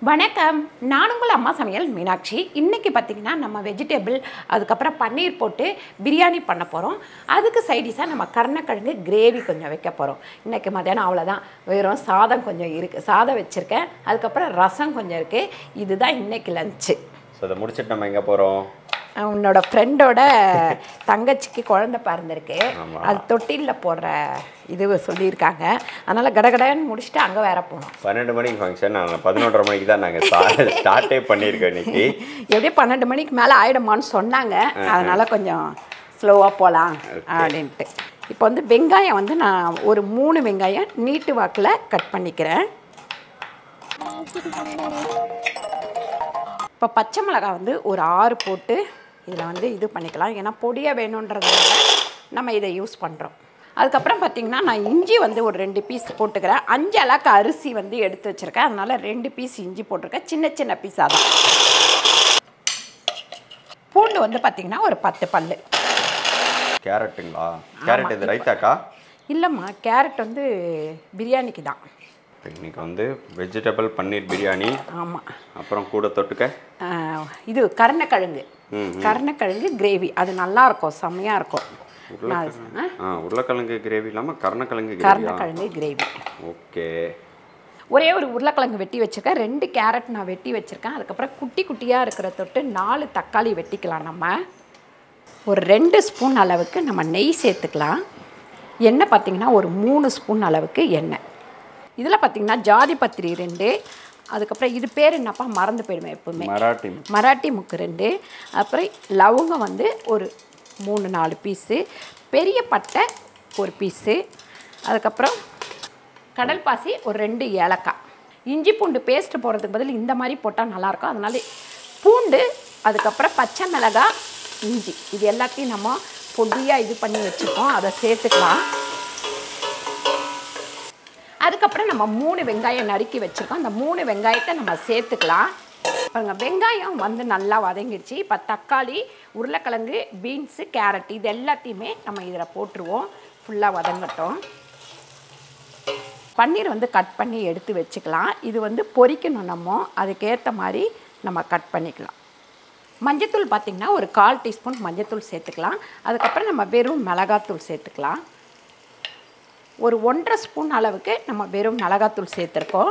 வணக்கம் நான் உங்கள் அம்மா சமையல் மீனாட்சி இன்றைக்கி பார்த்தீங்கன்னா நம்ம வெஜிடபிள் அதுக்கப்புறம் பன்னீர் போட்டு பிரியாணி பண்ண போகிறோம் அதுக்கு சைடிஷாக நம்ம கருணக்கிழங்கு கிரேவி கொஞ்சம் வைக்க போகிறோம் இன்றைக்கி மத்தியானம் அவ்வளோதான் வெறும் சாதம் கொஞ்சம் இருக்குது சாதம் வச்சுருக்கேன் அதுக்கப்புறம் ரசம் கொஞ்சம் இருக்குது இதுதான் இன்றைக்கி லஞ்சு ஸோ அதை முடிச்சுட்டு நம்ம எங்கே போகிறோம் உன்னோட ஃப்ரெண்டோட தங்கச்சிக்கு குழந்தை பிறந்திருக்கு ஆமா. அது தொட்டிலில் போடுற இது சொல்லியிருக்காங்க அதனால் கடகடன்னு முடிச்சுட்டு அங்கே வேற போகணும் பன்னெண்டு மணிக்கு ஃபங்க்ஷன் நாங்கள் பதினொன்றரை மணிக்கு தான் நாங்கள் ஸ்டார்ட்டே பண்ணியிருக்கோம் இன்னைக்கு எப்படியும் பன்னெண்டு மணிக்கு மேலே ஆயிடுமான்னு சொன்னாங்க அதனால் கொஞ்சம் ஸ்லோவாக போகலாம் அப்படின்ட்டு இப்போ வந்து வெங்காயம் வந்து நான் ஒரு மூணு வெங்காயம் நீட்டு வாக்கில் கட் பண்ணிக்கிறேன் இப்போ பச்சை மிளகாய் வந்து ஒரு ஆறு போட்டு இதில் வந்து இது பண்ணிக்கலாம் ஏன்னா பொடியாக வேணுன்றதுனால நம்ம இதை யூஸ் பண்ணுறோம் அதுக்கப்புறம் பார்த்திங்கன்னா நான் இஞ்சி வந்து ஒரு ரெண்டு பீஸ் போட்டுக்கிறேன் அஞ்சு அளவுக்கு அரிசி வந்து எடுத்து வச்சுருக்கேன் அதனால் ரெண்டு பீஸ் இஞ்சி போட்டிருக்கேன் சின்ன சின்ன பீஸாக தான் பூண்டு வந்து பார்த்திங்கன்னா ஒரு பத்து பல்லு கேரட்டுங்களா கேரட் இது ரைத்தாக்கா இல்லைம்மா கேரட் வந்து பிரியாணிக்கு தான் இப்ப இன்னைக்கு வந்து வெஜிடபிள் பன்னீர் பிரியாணி ஆமாம் அப்புறம் கூட தொட்டுக்க இது கருணக்கிழங்கு ம், கருணக்கிழங்கு கிரேவி அது நல்லா இருக்கும் செம்மையாக இருக்கும் நான் அது- ஆ, ஆ உருளைக்கிழங்கு கிரேவி இல்லாமல் கருணக்கிழங்கு கிரேவியா கருணக்கிழங்கு கிரேவி ஓகே ஒரே ஒரு உருளைக்கிழங்கு வெட்டி வச்சுருக்கேன் ரெண்டு கேரட் நான் வெட்டி வச்சுருக்கேன் அதுக்கப்புறம் குட்டி குட்டியாக இருக்கிற தொட்டு நாலு தக்காளி வெட்டிக்கலாம் நம்ம ஒரு ரெண்டு ஸ்பூன் அளவுக்கு நம்ம நெய் சேர்த்துக்கலாம் எண்ணெய் பார்த்திங்கன்னா ஒரு மூணு ஸ்பூன் அளவுக்கு எண்ணெய் இதில் பார்த்திங்கன்னா ஜாதி பத்திரி ரெண்டு அதுக்கப்புறம் இது பேர் என்னப்பா மறந்து போயிடுவேன் எப்பவுமே மராட்டி மராட்டி முக்கு ரெண்டு அப்புறம் லவங்கம் வந்து ஒரு மூணு நாலு பீஸு பெரிய பட்டை ஒரு பீஸு அதுக்கப்புறம் கடல் பாசி ஒரு ரெண்டு ஏலக்காய் இஞ்சி பூண்டு பேஸ்ட் போடுறதுக்கு பதில் இந்த மாதிரி போட்டால் நல்லாயிருக்கும் அதனால பூண்டு அதுக்கப்புறம் பச்சை மிளகாய் இஞ்சி இது எல்லாத்தையும் நம்ம பொடியாக இது பண்ணி வச்சுருக்கோம் அதை சேர்த்துக்கலாம் அதுக்கப்புறம் நம்ம மூணு வெங்காயம் நறுக்கி வச்சுருக்கோம் அந்த மூணு வெங்காயத்தை நம்ம சேர்த்துக்கலாம் பாருங்க வெங்காயம் வந்து நல்லா வதங்கிடுச்சு இப்போ தக்காளி உருளைக்கிழங்கு பீன்ஸு கேரட் இது எல்லாத்தையுமே நம்ம இதில் போட்டுருவோம் ஃபுல்லாக வதங்கட்டும் பன்னீர் வந்து கட் பண்ணி எடுத்து வச்சுக்கலாம் இது வந்து பொரிக்கணும் நம்ம அதுக்கேற்ற மாதிரி நம்ம கட் பண்ணிக்கலாம் மஞ்சத்தூள் பார்த்திங்கன்னா ஒரு கால் டீஸ்பூன் மஞ்சத்தூள் சேர்த்துக்கலாம் அதுக்கப்புறம் நம்ம வெறும் மிளகாத்தூள் சேர்த்துக்கலாம் ஒரு ஒன்றரை ஸ்பூன் அளவுக்கு நம்ம வெறும் மிளகாத்தூள் சேர்த்துருக்கோம்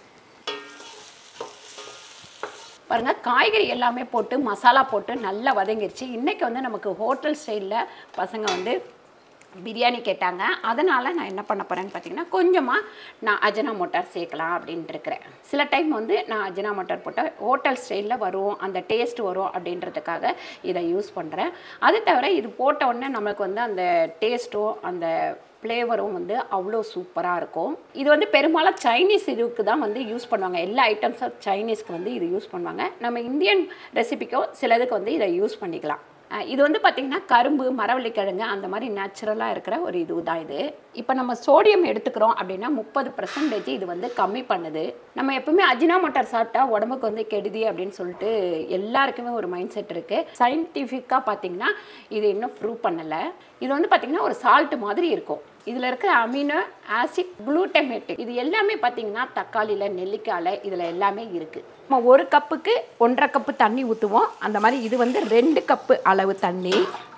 பாருங்க காய்கறி எல்லாமே போட்டு மசாலா போட்டு நல்லா வதங்கிருச்சு இன்றைக்கி வந்து நமக்கு ஹோட்டல் ஸ்டைலில் பசங்க வந்து பிரியாணி கேட்டாங்க அதனால் நான் என்ன பண்ண போகிறேன்னு பார்த்தீங்கன்னா கொஞ்சமாக நான் அஜனா மோட்டார் சேர்க்கலாம் அப்படின்ட்டு இருக்கிறேன் சில டைம் வந்து நான் அஜனா மோட்டார் போட்டால் ஹோட்டல் ஸ்டைலில் வரும் அந்த டேஸ்ட் வரும் அப்படின்றதுக்காக இதை யூஸ் பண்ணுறேன் அது தவிர இது போட்ட உடனே நம்மளுக்கு வந்து அந்த டேஸ்ட்டும் அந்த ஃப்ளேவரும் வந்து அவ்வளோ சூப்பராக இருக்கும் இது வந்து பெரும்பாலும் சைனீஸ் இதுக்கு தான் வந்து யூஸ் பண்ணுவாங்க எல்லா ஐட்டம்ஸும் சைனீஸ்க்கு வந்து இது யூஸ் பண்ணுவாங்க நம்ம இந்தியன் ரெசிபிக்கும் சிலதுக்கு வந்து இதை யூஸ் பண்ணிக்கலாம் அஹ் இது வந்து பார்த்திங்கன்னா கரும்பு மரவள்ளிக்கிழங்கு அந்த மாதிரி நேச்சுரலாக இருக்கிற ஒரு இது தான் இது இப்போ நம்ம சோடியம் எடுத்துக்கிறோம் அப்படின்னா முப்பது பர்சன்டேஜ் இது வந்து கம்மி பண்ணுது நம்ம எப்பவுமே அஜினா மோட்டார் சாப்பிட்டா உடம்புக்கு வந்து கெடுதி அப்படின்னு சொல்லிட்டு எல்லாருக்குமே ஒரு மைண்ட் செட் இருக்குது சயின்டிஃபிக்காக பார்த்தீங்கன்னா இது இன்னும் ப்ரூவ் பண்ணலை இது வந்து பார்த்திங்கன்னா ஒரு சால்ட் மாதிரி இருக்கும் இதில் இருக்கிற அமினோ ஆசிட் குளூட்டமேட்டிக் இது எல்லாமே பார்த்தீங்கன்னா தக்காளியில் நெல்லிக்காயில் இதில் எல்லாமே இருக்குது நம்ம ஒரு கப்புக்கு ஒன்றரை கப்பு தண்ணி ஊற்றுவோம் அந்த மாதிரி இது வந்து ரெண்டு கப்பு அளவு தண்ணி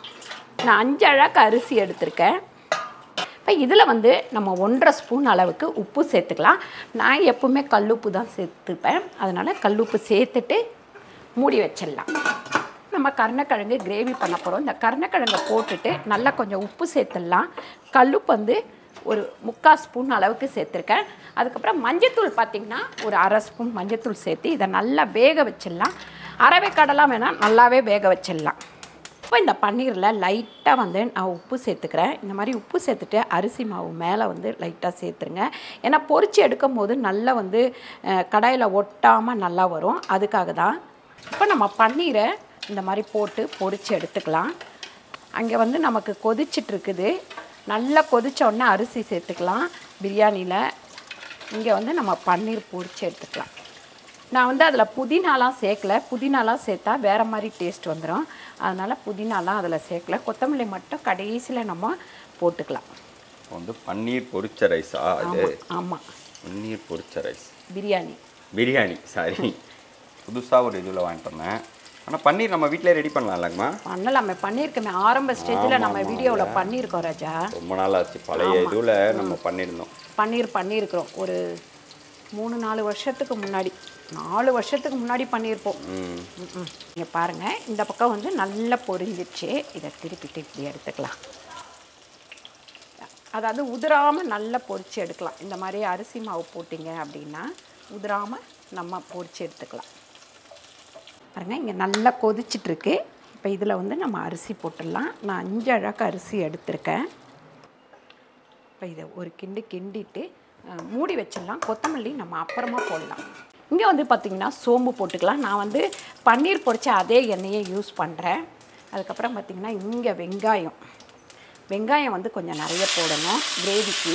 நான் அஞ்சு அழகு அரிசி எடுத்திருக்கேன் இப்போ இதில் வந்து நம்ம ஒன்றரை ஸ்பூன் அளவுக்கு உப்பு சேர்த்துக்கலாம் நான் எப்பவுமே கல்லுப்பு தான் சேர்த்துப்பேன் அதனால் கல்லுப்பு சேர்த்துட்டு மூடி வச்சிடலாம் நம்ம கருணக்கிழங்கு கிரேவி பண்ண போகிறோம் இந்த கருணக்கிழங்கை போட்டுட்டு நல்லா கொஞ்சம் உப்பு சேர்த்துடலாம் கல்லுப்பு வந்து ஒரு முக்கால் ஸ்பூன் அளவுக்கு சேர்த்துருக்கேன் அதுக்கப்புறம் மஞ்சத்தூள் பார்த்திங்கன்னா ஒரு அரை ஸ்பூன் மஞ்சத்தூள் சேர்த்து இதை நல்லா வேக வச்சிடலாம் அரைவே கடலாம் வேணால் நல்லாவே வேக வச்சிடலாம் இப்போ இந்த பன்னீரில் லைட்டாக வந்து நான் உப்பு சேர்த்துக்கிறேன் இந்த மாதிரி உப்பு சேர்த்துட்டு அரிசி மாவு மேலே வந்து லைட்டாக சேர்த்துருங்க ஏன்னா பொரிச்சு எடுக்கும் போது நல்லா வந்து கடாயில் ஒட்டாமல் நல்லா வரும் அதுக்காக தான் இப்போ நம்ம பன்னீரை இந்த மாதிரி போட்டு பொரிச்சு எடுத்துக்கலாம் அங்கே வந்து நமக்கு கொதிச்சிட்டு இருக்குது நல்லா கொதிச்ச உடனே அரிசி சேர்த்துக்கலாம் பிரியாணியில் இங்கே வந்து நம்ம பன்னீர் பொரிச்சு எடுத்துக்கலாம் நான் வந்து அதில் புதினாலாம் சேர்க்கல புதினாலாம் சேர்த்தா வேறு மாதிரி டேஸ்ட் வந்துடும் அதனால் புதினாலாம் அதில் சேர்க்கல கொத்தமல்லி மட்டும் கடைசியில் நம்ம போட்டுக்கலாம் வந்து பன்னீர் பொரிச்ச ரைஸா அது ஆமாம் பன்னீர் பொரிச்ச ரைஸ் பிரியாணி பிரியாணி சாரி புதுசாக ஒரு இதில் வாங்கிட்டு வந்தேன் ஆனால் பன்னீர் நம்ம வீட்டிலே ரெடி பண்ணலாம்லங்கம்மா பண்ணலாமே பண்ணியிருக்கோமே ஆரம்ப ஸ்டேஜில் நம்ம வீடியோவில் பண்ணியிருக்கோம் ராஜா ரொம்ப நாள் ஆச்சு பழைய இதுவில் நம்ம பண்ணியிருந்தோம் பன்னீர் பண்ணியிருக்கிறோம் ஒரு மூணு நாலு வருஷத்துக்கு முன்னாடி நாலு வருஷத்துக்கு முன்னாடி பண்ணியிருப்போம் ம் இங்கே பாருங்கள் இந்த பக்கம் வந்து நல்லா பொரிஞ்சிச்சு இதை திருப்பிட்டு இப்படி எடுத்துக்கலாம் அதாவது உதிராமல் நல்லா பொரிச்சு எடுக்கலாம் இந்த மாதிரி அரிசி மாவு போட்டிங்க அப்படின்னா உதிராமல் நம்ம பொரிச்சு எடுத்துக்கலாம் பாருங்க இங்கே நல்லா கொதிச்சிட்ருக்கு இப்போ இதில் வந்து நம்ம அரிசி போட்டுடலாம் நான் அஞ்சு அழகு அரிசி எடுத்திருக்கேன் இப்போ இதை ஒரு கிண்டு கிண்டிட்டு அஹ், மூடி வச்சிடலாம் கொத்தமல்லி நம்ம அப்புறமா போடலாம் இங்கே வந்து பார்த்திங்கன்னா சோம்பு போட்டுக்கலாம் நான் வந்து பன்னீர் பொரிச்ச அதே எண்ணெயை யூஸ் பண்ணுறேன் அதுக்கப்புறம் பார்த்திங்கன்னா இங்கே வெங்காயம் வெங்காயம் வந்து கொஞ்சம் நிறைய போடணும் கிரேவிக்கு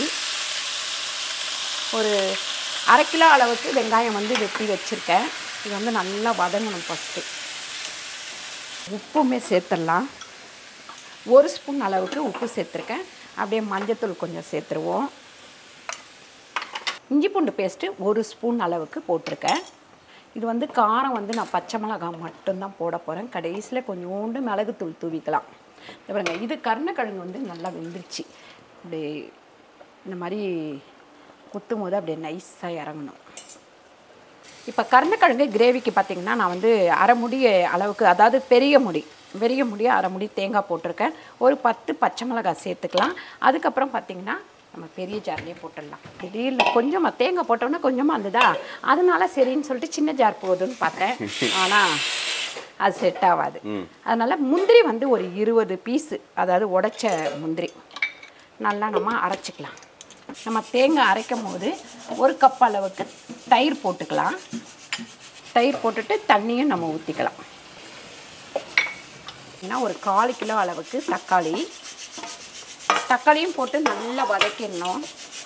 ஒரு அரை கிலோ அளவுக்கு வெங்காயம் வந்து வெட்டி வச்சுருக்கேன் இது வந்து நல்லா வதங்கணும் ஃபஸ்ட்டு உப்புமே சேர்த்துடலாம் ஒரு ஸ்பூன் அளவுக்கு உப்பு சேர்த்துருக்கேன் அப்படியே மஞ்சத்தூள் கொஞ்சம் சேர்த்துருவோம் இஞ்சி பூண்டு பேஸ்ட்டு ஒரு ஸ்பூன் அளவுக்கு போட்டிருக்கேன் இது வந்து காரம் வந்து நான் பச்சை மிளகாய் மட்டும்தான் போட போகிறேன் கடைசியில் கொஞ்சோண்டு மிளகுத்தூள் தூவிக்கலாம் இந்த பாருங்க இது கருணக்கிழங்கு வந்து நல்லா வெந்துருச்சு இப்படி இந்த மாதிரி குத்தும் போது அப்படியே நைஸாக இறங்கணும் இப்போ கருணக்கிழங்கு கிரேவிக்கு பார்த்தீங்கன்னா நான் வந்து அரை முடி அளவுக்கு அதாவது பெரிய முடி பெரிய முடி அரை முடி தேங்காய் போட்டிருக்கேன் ஒரு பத்து பச்சை மிளகாய் சேர்த்துக்கலாம் அதுக்கப்புறம் பார்த்தீங்கன்னா நம்ம பெரிய ஜார்லேயே போட்டுடலாம் திடீர்னு கொஞ்சமாக தேங்காய் போட்டோம்னா கொஞ்சமாக இருந்ததா அதனால சரின்னு சொல்லிட்டு சின்ன ஜார் போதுன்னு பார்த்தேன் ஆனால் அது செட் ஆகாது அதனால் முந்திரி வந்து ஒரு இருபது பீஸு அதாவது உடைச்ச முந்திரி நல்லா நம்ம அரைச்சிக்கலாம் நம்ம தேங்காய் அரைக்கும் போது ஒரு கப் அளவுக்கு தயிர் போட்டுக்கலாம் தயிர் போட்டுட்டு தண்ணியும் நம்ம ஊற்றிக்கலாம் ஏன்னா ஒரு கால் கிலோ அளவுக்கு தக்காளி தக்காளியும் போட்டு நல்லா வதக்கிடணும்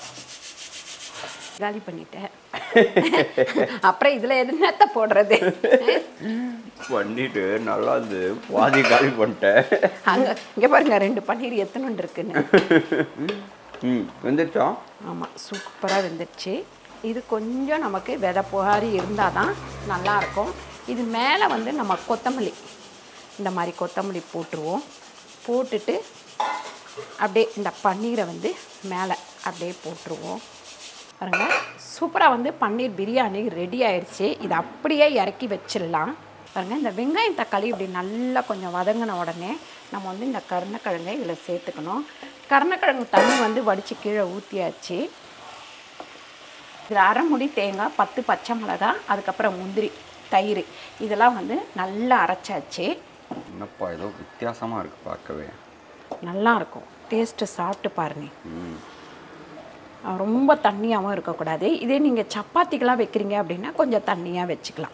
காலி பண்ணிட்டேன் அப்புறம் இதில் என்னத்த போடுறது பண்ணிட்டு நல்லா இருந்து பாதி காலி பண்ணிட்டேன் அங்கே இங்கே பாருங்க ரெண்டு பன்னீர் எத்தனை இருக்குன்னு ம் வந்துருச்சா ஆமாம் சூப்பராக வெந்துடுச்சு இது கொஞ்சம் நமக்கு விதை புகாரி இருந்தால் தான் நல்லாயிருக்கும் இது மேலே வந்து நம்ம கொத்தமல்லி இந்த மாதிரி கொத்தமல்லி போட்டுருவோம் போட்டுட்டு அப்படியே இந்த பன்னீரை வந்து மேலே அப்படியே போட்டுருவோம் பாருங்க சூப்பராக வந்து பன்னீர் பிரியாணி ரெடி ஆயிடுச்சு இது அப்படியே இறக்கி வச்சிடலாம் பாருங்க இந்த வெங்காயம் தக்காளி இப்படி நல்லா கொஞ்சம் வதங்கின உடனே நம்ம வந்து இந்த கருணக்கிழங்கை இதில் சேர்த்துக்கணும் கருணக்கிழங்கு தண்ணி வந்து வடித்து கீழே ஊற்றியாச்சு இதில் அரை முடி தேங்காய் பத்து பச்சை மிளகாய் அதுக்கப்புறம் முந்திரி தயிர் இதெல்லாம் வந்து நல்லா அரைச்சாச்சு என்னப்பா ஏதோ வித்தியாசமாக இருக்குது பார்க்கவே நல்லா இருக்கும் டேஸ்ட்டு சாப்பிட்டு பாருங்க ம் அஹ் ரொம்ப தண்ணியாகவும் இருக்கக்கூடாது இதே நீங்கள் சப்பாத்திக்கெலாம் வைக்கிறீங்க அப்படின்னா கொஞ்சம் தண்ணியாக வச்சுக்கலாம்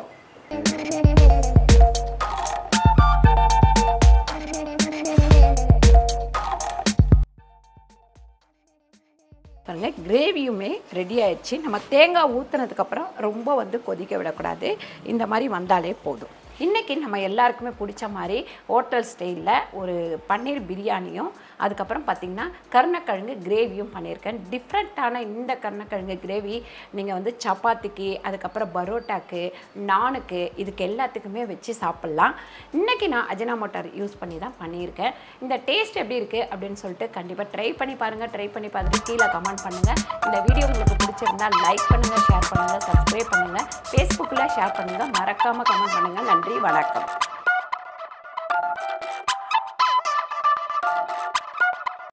பாருங்க கிரேவியுமே ரெடி ஆயிடுச்சு நம்ம தேங்காய் ஊற்றுனதுக்கப்புறம் ரொம்ப வந்து கொதிக்க விடக்கூடாது இந்த மாதிரி வந்தாலே போதும் இன்றைக்கி நம்ம எல்லாருக்குமே பிடிச்ச மாதிரி ஹோட்டல் ஸ்டைலில் ஒரு பன்னீர் பிரியாணியும் அதுக்கப்புறம் பார்த்திங்கன்னா கருணக்கிழங்கு கிரேவியும் பண்ணியிருக்கேன் டிஃப்ரெண்ட்டான இந்த கருணக்கிழங்கு கிரேவி நீங்கள் வந்து சப்பாத்திக்கு அதுக்கப்புறம் பரோட்டாக்கு நானுக்கு இதுக்கு எல்லாத்துக்குமே வச்சு சாப்பிட்லாம் இன்றைக்கி நான் அஜினாமோட்டார் யூஸ் பண்ணி தான் பண்ணியிருக்கேன் இந்த டேஸ்ட் எப்படி இருக்குது அப்படின்னு சொல்லிட்டு கண்டிப்பாக ட்ரை பண்ணி பாருங்கள் ட்ரை பண்ணி பார்த்துட்டு கீழே கமெண்ட் பண்ணுங்கள் இந்த வீடியோ உங்களுக்கு பிடிச்சிருந்தா லைக் பண்ணுங்கள் ஷேர் பண்ணுங்கள் சப்ஸ்கிரைப் பண்ணுங்கள் ஃபேஸ்புக்கில் ஷேர் பண்ணுங்கள் மறக்காமல் கமெண்ட் பண்ணுங்கள் நன்றி வணக்கம்